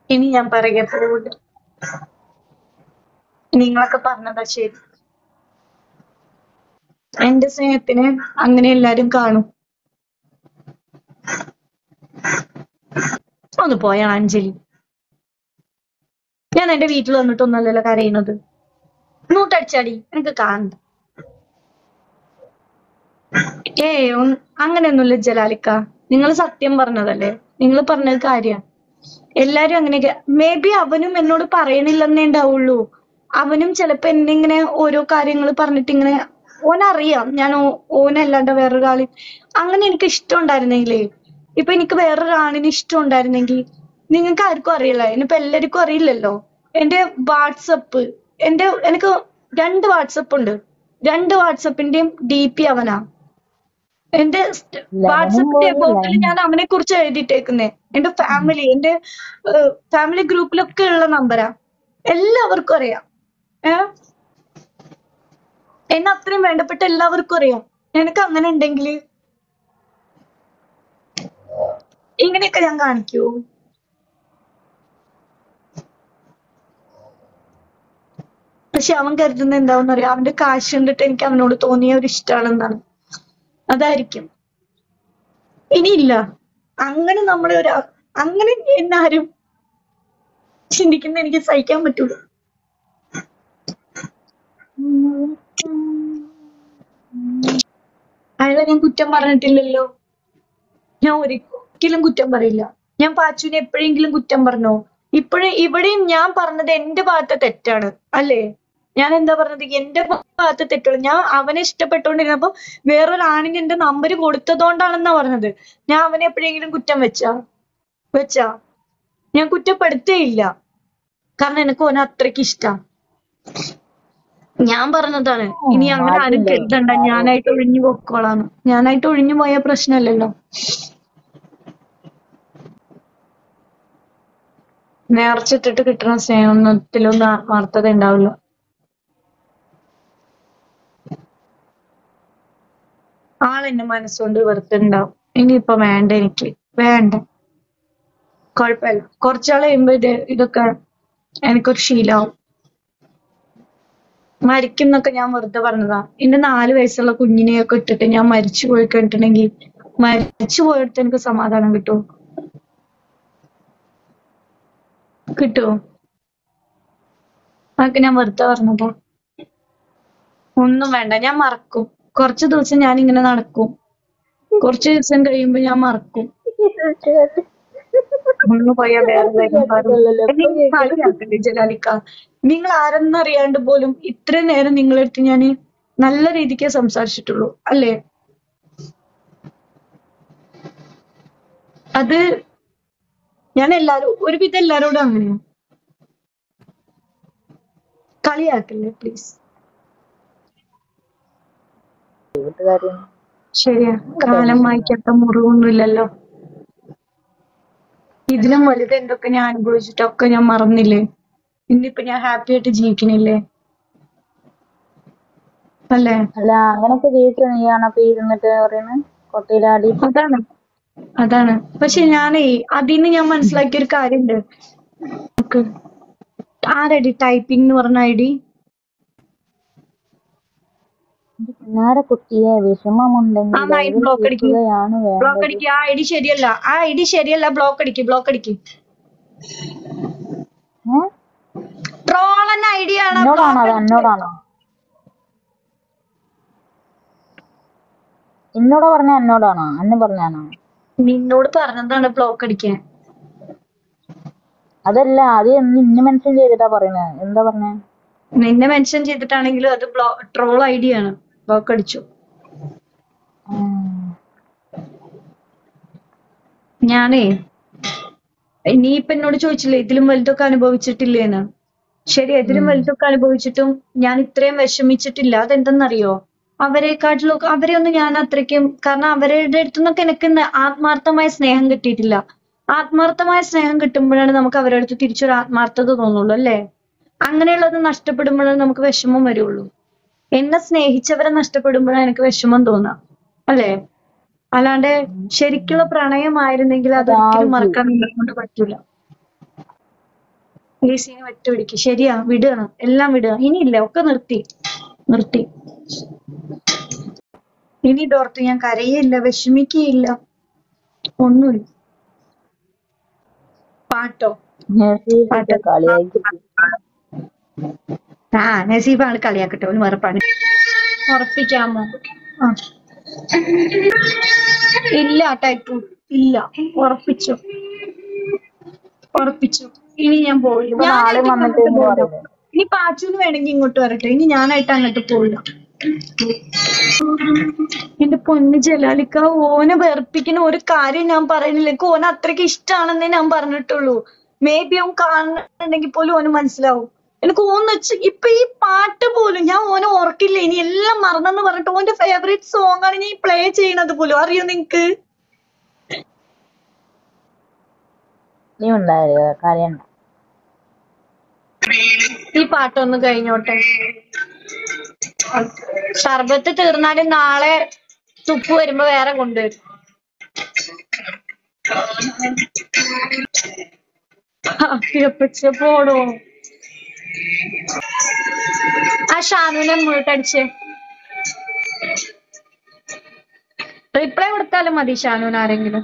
ഇനി ഞാൻ പറയാ പോവില്ല നിങ്ങളൊക്കെ പറഞ്ഞതാ ശരി എന്റെ സ്നേഹത്തിന് അങ്ങനെ എല്ലാരും കാണും ഒന്ന് പോയാണ് അഞ്ജലി ഞാൻ എന്റെ വീട്ടിൽ വന്നിട്ടൊന്നല്ലല്ലോ കരയുന്നത് നൂട്ടടിച്ചാടി എനിക്ക് കാണണ്ട ഏയ് ഒന്ന്- അങ്ങനെയൊന്നുമില്ല ജലാലിക്ക നിങ്ങൾ സത്യം പറഞ്ഞതല്ലേ നിങ്ങൾ പറഞ്ഞത് കാര്യ എല്ലാരും അങ്ങനെയൊക്കെ മേ ബി അവനും എന്നോട് പറയണില്ലെന്നേ ഉണ്ടാവുള്ളൂ അവനും ചിലപ്പോ എന്നെ ഇങ്ങനെ ഓരോ കാര്യങ്ങൾ പറഞ്ഞിട്ട് ഇങ്ങനെ ഓനറിയാം ഞാൻ ഓ- ഓനല്ലാണ്ട് വേറൊരാളി അങ്ങനെ എനിക്ക് ഇഷ്ടം ഉണ്ടായിരുന്നെങ്കിലേ ഇപ്പൊ എനിക്ക് വേറൊരാളിന് ഇഷ്ടം ഉണ്ടായിരുന്നെങ്കിൽ നിങ്ങൾക്ക് ആർക്കും അറിയില്ല ഇനിയിപ്പോ എല്ലാവർക്കും അറിയില്ലല്ലോ എന്റെ വാട്സപ്പ് എന്റെ എനിക്ക് രണ്ട് വാട്സപ്പ് ഉണ്ട് രണ്ട് വാട്സപ്പിന്റെയും ഡി പി അവനാ എന്റെ വാട്സപ്പിന്റെ അക്കൗണ്ടിൽ ഞാൻ അവനെ കുറിച്ച് എഴുതിയിട്ടേക്കുന്നേ എന്റെ ഫാമിലി എന്റെ ഫാമിലി ഗ്രൂപ്പിലൊക്കെ ഉള്ള നമ്പരാ എല്ലാവർക്കും അറിയാം ഏ എന്നെ അത്രയും വേണ്ടപ്പെട്ട എല്ലാവർക്കും അറിയാം എനിക്ക് അങ്ങനെ ഉണ്ടെങ്കിൽ ഇങ്ങനെയൊക്കെ ഞാൻ കാണിക്കൂ പക്ഷെ അവൻ കരുതുന്നത് എന്താണെന്ന് അറിയാം അവന്റെ കാശ് കണ്ടിട്ട് എനിക്ക് അവനോട് തോന്നിയ ഒരു ഇഷ്ടമാണെന്നാണ് അതായിരിക്കും ഇനിയില്ല അങ്ങനെ നമ്മളെ ഒരു അങ്ങനെ എന്നെ ആരും ചിന്തിക്കുന്ന എനിക്ക് സഹിക്കാൻ പറ്റൂല അയാളെ ഞാൻ കുറ്റം പറഞ്ഞിട്ടില്ലല്ലോ ഞാൻ ഒരിക്കലും കുറ്റം പറയില്ല ഞാൻ പാച്ചുവിനെ എപ്പോഴെങ്കിലും കുറ്റം പറഞ്ഞോ ഇപ്പോഴും ഇവിടെയും ഞാൻ പറഞ്ഞത് എന്റെ ഭാഗത്തെ തെറ്റാണ് അല്ലേ ഞാൻ എന്താ പറഞ്ഞത് എന്റെ ഭാഗത്തെ തെറ്റുള്ളൂ ഞാൻ അവനെ ഇഷ്ടപ്പെട്ടുകൊണ്ടിരുന്നപ്പോ വേറൊരാണിന് എന്റെ നമ്പർ കൊടുത്തതുകൊണ്ടാണെന്നാ പറഞ്ഞത് ഞാൻ അവനെ എപ്പോഴെങ്കിലും കുറ്റം വെച്ചാ വെച്ചാ ഞാൻ കുറ്റപ്പെടുത്തേയില്ല കാരണം എനിക്ക് ഓനെ അത്രയ്ക്ക് ഇഷ്ടാ ഞാൻ പറഞ്ഞതാണ് ഇനി അങ്ങനെ ആരും കരുതണ്ട ഞാനായിട്ട് ഒഴിഞ്ഞു പൊക്കോളാന്ന് ഞാനായിട്ട് ഒഴിഞ്ഞു പോയ പ്രശ്നമല്ലല്ലോ നേർച്ചിട്ടിട്ട് കിട്ടുന്ന സ്നേഹത്തിലൊന്നും ആത്മാർത്ഥത ഉണ്ടാവില്ല ആളെന്നെ മനസ്സുകൊണ്ട് വെറുത്തുണ്ടാവും ഇനിയിപ്പൊ വേണ്ട എനിക്ക് വേണ്ട കുഴപ്പമില്ല കുറച്ചാൾ കഴിയുമ്പോ ഇത് ഇതൊക്കെ എനിക്കൊരു ശീലാവും മരിക്കും എന്നൊക്കെ ഞാൻ വെറുതെ പറഞ്ഞതാ എന്റെ നാല് വയസ്സുള്ള കുഞ്ഞിനെയൊക്കെ ഇട്ടിട്ട് ഞാൻ മരിച്ചു പോയി കഴിഞ്ഞിട്ടുണ്ടെങ്കിൽ മരിച്ചു പോയെടുത്ത് എനിക്ക് സമാധാനം കിട്ടുമോ കിട്ടുമോ അതൊക്കെ ഞാൻ വെറുതെ പറഞ്ഞതാ ഒന്നും വേണ്ട ഞാൻ മറക്കും കുറച്ച് ദിവസം ഞാൻ ഇങ്ങനെ നടക്കും കുറച്ച് ദിവസം കഴിയുമ്പോ ഞാൻ മറക്കും ഒന്ന് പോയാ വേറെ കാര്യം പറയും. എന്നെ ഈ കളിയാക്കല്ലേ ജലാലിക്ക നിങ്ങൾ ആരെന്നറിയാണ്ട് പോലും ഇത്രയും നേരം നിങ്ങളടുത്ത് ഞാൻ നല്ല രീതിക്ക് സംസാരിച്ചിട്ടുള്ളൂ അല്ലേ അത് ഞാൻ എല്ലാരും ഒരുവിധം എല്ലാരോടും അങ്ങനെയാ കളിയാക്കല്ലേ പ്ലീസ് വീട്ടുകാരും ശരിയാ കാലം വായിക്കാത്ത മുറിവൊന്നുമില്ലല്ലോ ഇതിലും വലുത് എന്തൊക്കെ ഞാൻ അനുഭവിച്ചിട്ടൊക്കെ ഞാൻ മറന്നില്ലേ ഇന്നിപ്പോ ഞാൻ ഹാപ്പി ആയിട്ട് ജീവിക്കണില്ലേ അല്ലേ അല്ല അങ്ങനൊക്കെ ജീവിച്ച നീയാണ് അപ്പൊ ഇരുന്നിട്ട് പറയുന്നത് കൊട്ടയിലാടി അതാണ് അതാണ് പക്ഷെ ഞാനേ അതിന്ന് ഞാൻ മനസ്സിലാക്കിയ ഒരു കാര്യണ്ട് നമുക്ക് ആരടി ടൈപ്പിംഗ് എന്ന് പറഞ്ഞ ഐ ഡി പിന്നാരെ കുട്ടിയെ വിഷമമുണ്ടെങ്കിൽ ആ നൈ ദയവിൽ ബ്ലോക്ക് അടിക്ക് തീർക്കുകയാണ് ബ്ലോക്ക് വേണ്ടത് അടിക്ക് ആ ഐ ഡി ശരിയല്ല ആ ഐ ഡി ശരിയല്ല ബ്ലോക്ക് അടിക്ക് ബ്ലോക്ക് അടിക്ക് ഏ? ട്രോൾ എന്ന ഐ ഡി ആണ് എന്നോടാണോ അത് എന്നോടാണോ എന്നോട് പറഞ്ഞ എന്നോടാണോ അന്ന് പറഞ്ഞാണോ നിന്നോട് പറഞ്ഞതാണ് ബ്ലോക്ക് അടിക്കാൻ അതല്ല അത് എന്ന് ഇന്ന് മെൻഷൻ ചെയ്തിട്ടാ പറയുന്നത് എന്താ പറഞ്ഞേ നിന്നെ മെൻഷൻ ചെയ്തിട്ടാണെങ്കിലും അത് ബ്ലോ ട്രോൾ ഐ ഡി ആണ് ബ്ലോക്ക് അടിച്ചു ഉം. ഞാനേ നീ ഇപ്പൊ എന്നോട് ചോദിച്ചില്ലേ ഇതിലും വലുതൊക്കെ അനുഭവിച്ചിട്ടില്ലേന്ന് ശരി ഇതിലും വലുതൊക്കെ അനുഭവിച്ചിട്ടും ഞാൻ ഇത്രയും വിഷമിച്ചിട്ടില്ല അതെന്തെന്നറിയോ അവരെക്കാട്ടിലും അവരെ ഒന്നും ഞാൻ അത്രയ്ക്കും കാരണം അവരുടെ അടുത്തുനിന്നൊക്കെ എനിക്ക് ന- ആത്മാർത്ഥമായ സ്നേഹം കിട്ടിയിട്ടില്ല ആത്മാർത്ഥമായ സ്നേഹം കിട്ടുമ്പോഴാണ് നമുക്ക് അവരുടെ അടുത്ത് തിരിച്ചൊരു ആത്മാർത്ഥത തോന്നുള്ളൂ അല്ലേ അങ്ങനെയുള്ളത് നഷ്ടപ്പെടുമ്പോഴാണ് നമുക്ക് വിഷമം വരുള്ളൂ എന്നെ സ്നേഹിച്ചവരെ നഷ്ടപ്പെടുമ്പോഴാണ് എനിക്ക് വിഷമം തോന്നുക അല്ലേ അല്ലാണ്ട് ശരിക്കുള്ള പ്രണയമായിരുന്നെങ്കിൽ അതൊരിക്കലും മറക്കാൻ നമ്മളെ കൊണ്ട് പറ്റൂല ലീസിനെ ഒറ്റ പിടിക്ക് ശരിയാ വിടുകയാണ് എല്ലാം വിടുക ഇനിയില്ല ഒക്കെ നിർത്തി നിർത്തി ഇനി ഡോർത്ത് ഞാൻ കരയില്ല വിഷമിക്കുകയില്ല ഒന്നുമില്ല പാട്ടോ നസീഫൊക്കെ കളിയാക്കി ആ നസീബ് ആള് കളിയാക്കട്ടെ ഒന്ന് വേറെ പണി ഉറപ്പിക്കാമോ ആ ഇല്ല ടൈപ്പ് ഇല്ല ഉറപ്പിച്ചു ഉറപ്പിച്ചു ഇനി ഞാൻ പോയില്ല ഇപ്പൊ നാളെ ഞാനായിട്ട് വന്നിട്ട് അങ്ങോട്ട് എന്ന് പോയില്ല. പറയുന്നത്. ഇനി പാച്ചൂന്ന് വേണമെങ്കിൽ ഇങ്ങോട്ട് വരട്ടെ ഇനി ഞാനായിട്ട് അങ്ങോട്ട് പോയില്ല എന്റെ പൊന്ന് ജലാലിക്ക ഓനെ വെറുപ്പിക്കുന്ന ഒരു കാര്യം ഞാൻ പറയുന്നില്ല എനിക്ക് ഓനെ അത്രയ്ക്ക് ഇഷ്ടമാണെന്നേ ഞാൻ പറഞ്ഞിട്ടുള്ളൂ മേ ബി അവൻ കാണുന്നുണ്ടെങ്കിൽ പോലും ഓന് മനസ്സിലാവും എനിക്ക് ഓന്ന് വെച്ച് ഇപ്പൊ ഈ പാട്ട് പോലും ഞാൻ ഓനെ ഓർക്കില്ല ഇനി എല്ലാം മറന്നെന്ന് പറഞ്ഞിട്ട് ഓന്റെ ഫേവറേറ്റ് സോങ് ആണ് ഞാൻ പ്ലേ ചെയ്യണത് പോലും അറിയോ നിങ്ങക്ക് നീ ഉണ്ടായോ കരയണ്ട ഈ പാട്ടൊന്ന് കഴിഞ്ഞോട്ടെ സർബത്ത് തീർന്നാലും നാളെ തുപ്പ് വരുമ്പോ വേറെ കൊണ്ടുവരും അപ്പിയപ്പച്ച പോടോ ആ ഷാനുവിനെ മുഴുട്ടടിച്ച് റിപ്ലൈ കൊടുത്താലും മതി ഷാനുവിന് ആരെങ്കിലും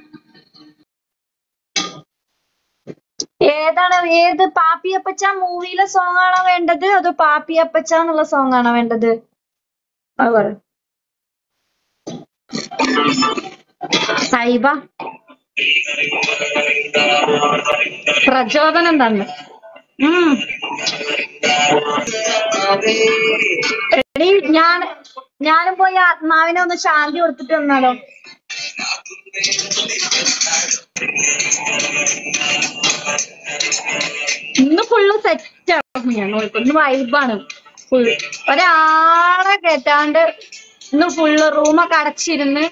ഏതാണ് ഏത് പാപ്പിയപ്പച്ച മൂവിയിലെ സോങ് ആണോ വേണ്ടത് അതോ പാപ്പിയപ്പച്ച എന്നുള്ള സോങ് ആണോ വേണ്ടത് അത് പറ സൈബ പ്രചോദനം തന്നെ ഉം എടീ ഞാൻ ഞാനും പോയി ആത്മാവിനെ ഒന്ന് ശാന്തി കൊടുത്തിട്ട് വന്നാലോ ഇന്ന് ഫുള്ള് സെറ്റാണ് ഞാൻ നോക്കും ഇന്ന് വൈബാണ് ഫുൾ ഒരാളെ കേറ്റാണ്ട് ഇന്ന് ഫുള്ള് റൂമൊക്കെ അടച്ചിരുന്ന്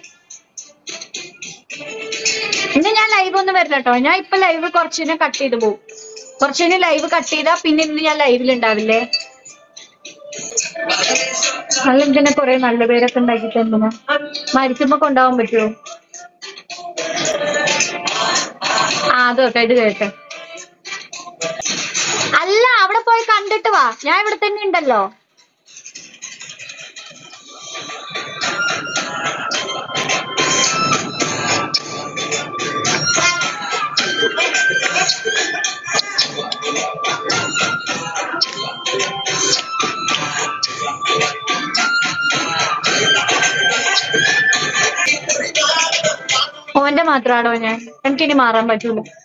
ഇന്ന് ഞാൻ ലൈവ് ഒന്നും വരില്ല കേട്ടോ ഞാൻ ഇപ്പൊ ലൈവ് കുറച്ചിനെ കട്ട് ചെയ്ത് പോകും കുറച്ചിനെ ലൈവ് കട്ട് ചെയ്താ പിന്നെ ഇന്ന് ഞാൻ ലൈവിൽ ഉണ്ടാവില്ലേ അല്ലെങ്കിനെ കുറെ നല്ല പേരൊക്കെ ഉണ്ടാക്കിട്ട് എന്തിനാ മരിക്കുമ്പോ കൊണ്ടാവാൻ പറ്റുമോ ആ അത് കേട്ടോ ഇത് കേട്ടെ അല്ല അവിടെ പോയി കണ്ടിട്ട് വാ ഞാൻ ഇവിടെ തന്നെ ഉണ്ടല്ലോ ഓന്റെ മാത്രാണോ ഞാൻ എനിക്കിനി മാറാൻ പറ്റൂല